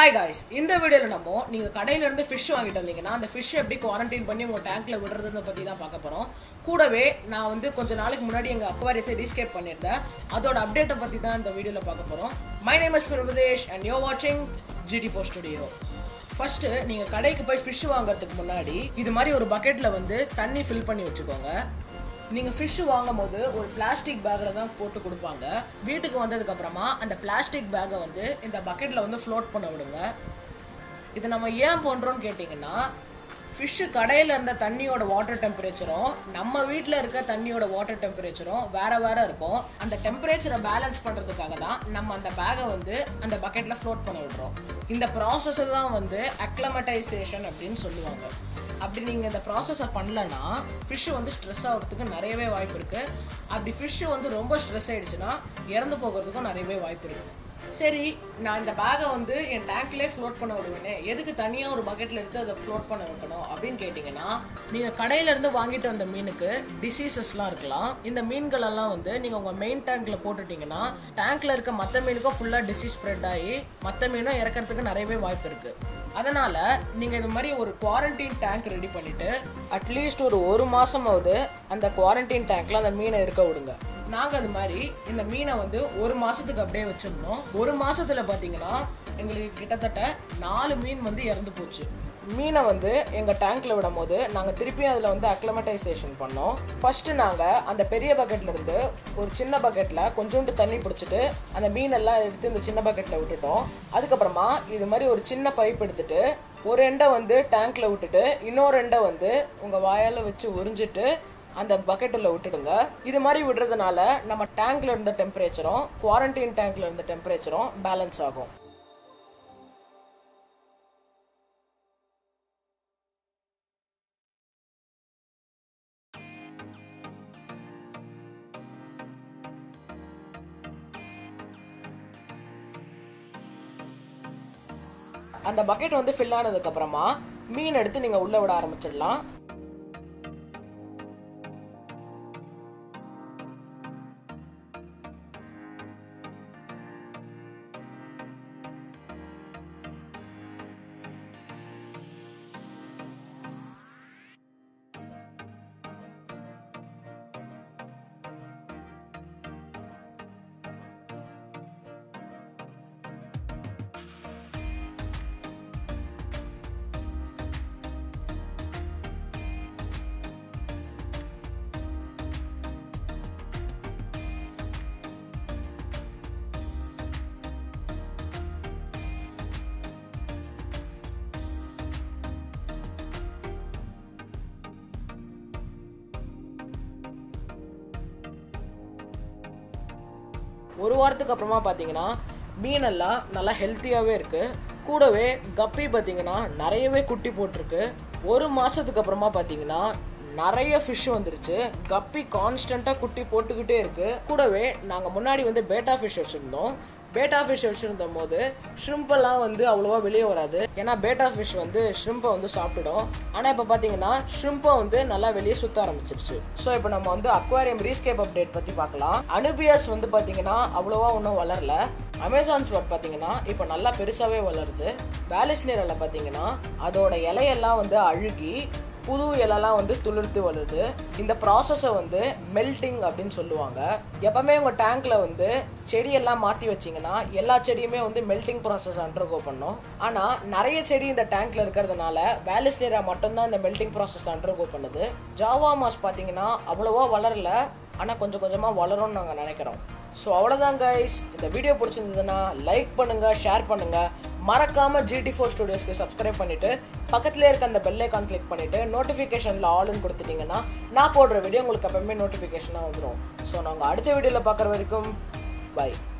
hi guys இந்த வீடியோவில் நம்ம நீங்கள் கடையிலேருந்து ஃபிஷ் வாங்கிட்டு வந்தீங்கன்னா அந்த ஃபிஷ் எப்படி குவாரண்டைன் பண்ணி உங்கள் டேங்க்கில் விடுறதுன்னு பற்றி தான் பார்க்க போகிறோம் கூடவே நான் வந்து கொஞ்ச நாளைக்கு முன்னாடி எங்கள் அக்வாரியத்தை ரீஸ்கேப் பண்ணியிருந்தேன் அதோட அப்டேட்டை பற்றி தான் இந்த வீடியோவில் பார்க்க போகிறோம் my name is Prabadesh and you're வாட்சிங் ஜிடி ஃபோர் ஸ்டுடியோ ஃபர்ஸ்ட் நீங்கள் கடைக்கு போய் ஃபிஷ் வாங்குறதுக்கு முன்னாடி இது மாதிரி ஒரு பக்கெட்டில் வந்து தண்ணி ஃபில் பண்ணி வச்சுக்கோங்க நீங்கள் ஃபிஷ் வாங்கும் போது ஒரு பிளாஸ்டிக் பேக்கில் தான் போட்டு கொடுப்பாங்க வீட்டுக்கு வந்ததுக்கு அப்புறமா அந்த பிளாஸ்டிக் பேக்கை வந்து இந்த பக்கெட்டில் வந்து ஃப்ளோட் பண்ண விடுங்க இது நம்ம ஏன் பண்ணுறோம்னு கேட்டிங்கன்னா ஃபிஷ்ஷு கடையில் இருந்த தண்ணியோட வாட்டர் டெம்பரேச்சரும் நம்ம வீட்டில் இருக்க தண்ணியோட வாட்டர் டெம்பரேச்சரும் வேற வேற இருக்கும் அந்த டெம்பரேச்சரை பேலன்ஸ் பண்ணுறதுக்காக தான் நம்ம அந்த பேக்கை வந்து அந்த பக்கெட்டில் ஃப்ளோட் பண்ண விடுறோம் இந்த ப்ராசஸை தான் வந்து அக்ளமடைசேஷன் அப்படின்னு சொல்லுவாங்க அப்படி நீங்கள் இந்த ப்ராசஸை பண்ணலன்னா ஃபிஷ்ஷு வந்து ஸ்ட்ரெஸ் ஆகிறதுக்கு நிறையவே வாய்ப்பு இருக்குது அப்படி ஃபிஷ்ஷு வந்து ரொம்ப ஸ்ட்ரெஸ் ஆயிடுச்சுன்னா இறந்து போகிறதுக்கும் நிறையவே வாய்ப்பு இருக்குது சரி நான் இந்த பேக்கை வந்து என் டேங்க்லேயே ஃப்ளோட் பண்ண விடுவேனே எதுக்கு தனியாக ஒரு பக்கெட்டில் எடுத்து அதை ஃப்ளோட் பண்ண வைக்கணும் அப்படின்னு கேட்டிங்கன்னா நீங்கள் கடையிலேருந்து வாங்கிட்டு வந்த மீனுக்கு டிசீசஸ்லாம் இருக்கலாம் இந்த மீன்களெல்லாம் வந்து நீங்கள் உங்கள் மெயின் டேங்க்கில் போட்டுட்டிங்கன்னா டேங்க்கில் இருக்க மற்ற மீனுக்கும் ஃபுல்லாக டிசீஸ் ஸ்ப்ரெட் ஆகி மற்ற மீனும் இறக்கிறதுக்கு நிறையவே வாய்ப்பு இருக்குது அதனால் நீங்கள் இது மாதிரி ஒரு குவாரண்டைன் டேங்க் ரெடி பண்ணிவிட்டு அட்லீஸ்ட் ஒரு ஒரு மாதமாவது அந்த குவாரண்டைன் டேங்க்கில் அந்த மீனை இருக்க விடுங்க நாங்கள் அது மாதிரி இந்த மீனை வந்து ஒரு மாதத்துக்கு அப்படியே வச்சுருந்தோம் ஒரு மாசத்துல பார்த்தீங்கன்னா எங்களுக்கு கிட்டத்தட்ட நாலு மீன் வந்து இறந்து போச்சு மீனை வந்து எங்கள் டேங்க்கில் விடும் போது நாங்கள் திருப்பியும் அதில் வந்து அக்ளமடைசேஷன் பண்ணோம் ஃபஸ்ட்டு நாங்கள் அந்த பெரிய பக்கெட்ல இருந்து ஒரு சின்ன பக்கெட்டில் கொஞ்சோண்டு தண்ணி பிடிச்சிட்டு அந்த மீனெல்லாம் எடுத்து இந்த சின்ன பக்கெட்டில் விட்டுட்டோம் அதுக்கப்புறமா இது மாதிரி ஒரு சின்ன பைப் எடுத்துட்டு ஒரு எண்டை வந்து டேங்க்கில் விட்டுட்டு இன்னொரு எண்டை வந்து உங்கள் வாயால் வச்சு உறிஞ்சிட்டு அந்த பக்கெட்டில் விட்டுடுங்க இது மாதிரி விடுறதுனால நம்ம டேங்க்ல இருந்த டெம்பரேச்சரும் குவாரண்டைன் டேங்க்ல இருந்த டெம்பரேச்சரும் பேலன்ஸ் ஆகும் அந்த பக்கெட் வந்து ஃபில் ஆனதுக்கு அப்புறமா மீன் எடுத்து நீங்க உள்ள விட ஆரம்பிச்சிடலாம் ஒரு வாரத்துக்கு அப்புறமா பார்த்தீங்கன்னா மீனெல்லாம் நல்லா ஹெல்த்தியாகவே இருக்குது கூடவே கப்பி பார்த்தீங்கன்னா நிறையவே குட்டி போட்டிருக்கு ஒரு மாதத்துக்கு அப்புறமா பார்த்தீங்கன்னா நிறைய ஃபிஷ் வந்துருச்சு கப்பி கான்ஸ்டண்ட்டாக குட்டி போட்டுக்கிட்டே இருக்கு கூடவே நாங்கள் முன்னாடி வந்து பேட்டா ஃபிஷ் வச்சுருந்தோம் பேட்டா ஃபிஷ் வச்சுருந்த போது ஷ்ரிம்பெல்லாம் வந்து அவ்வளோவா வெளியே வராது ஏன்னா பேட்டா ஃபிஷ் வந்து ஷ்ரிம்பை வந்து சாப்பிட்டுடும் ஆனால் இப்போ பார்த்தீங்கன்னா ஷ்ரிம்பை வந்து நல்லா வெளியே சுத்த ஆரம்பிச்சிருச்சு ஸோ இப்போ நம்ம வந்து அக்வாரியம் ரீஸ்கேப் அப்டேட் பற்றி பார்க்கலாம் அனுபியாஸ் வந்து பார்த்தீங்கன்னா அவ்வளோவா ஒன்றும் வளரல அமேசான் ஸ்வாட் பார்த்தீங்கன்னா இப்போ நல்லா பெருசாகவே வளருது பேலிஸ்னேரில் பார்த்தீங்கன்னா அதோட இலையெல்லாம் வந்து அழுகி புது இலெல்லாம் வந்து துளிர்த்து வருது இந்த ப்ராசஸை வந்து மெல்டிங் அப்படின்னு சொல்லுவாங்க எப்பவுமே உங்கள் டேங்க்ல வந்து செடியெல்லாம் மாற்றி வச்சிங்கன்னா எல்லா செடியுமே வந்து மெல்டிங் ப்ராசஸ் அண்டர்கோ பண்ணும் ஆனால் நிறைய செடி இந்த டேங்க்ல இருக்கிறதுனால வேலிஸ்னேரா மட்டும்தான் இந்த மெல்டிங் ப்ராசஸ் அண்டர்கோ பண்ணுது ஜாவா மாஸ் பார்த்தீங்கன்னா அவ்வளோவா வளரல ஆனால் கொஞ்சம் கொஞ்சமாக வளரும்னு நாங்கள் நினைக்கிறோம் ஸோ அவ்வளோதான் கைஸ் இந்த வீடியோ பிடிச்சிருந்ததுன்னா லைக் பண்ணுங்க ஷேர் பண்ணுங்க மறக்காம ஜிடி ஃபோர் ஸ்டுடியோஸ்க்கு சப்ஸ்கிரைப் பண்ணிட்டு பக்கத்துல இருக்க அந்த பெல் ஐக்கான் கிளிக் பண்ணிட்டு நோட்டிஃபிகேஷன்ல ஆல்னு கொடுத்துட்டீங்கன்னா நான் போடுற வீடியோ உங்களுக்கு எப்பவுமே நோட்டிஃபிகேஷனாக வந்துடும் ஸோ நாங்கள் அடுத்த வீடியோவில் பார்க்குற வரைக்கும் பை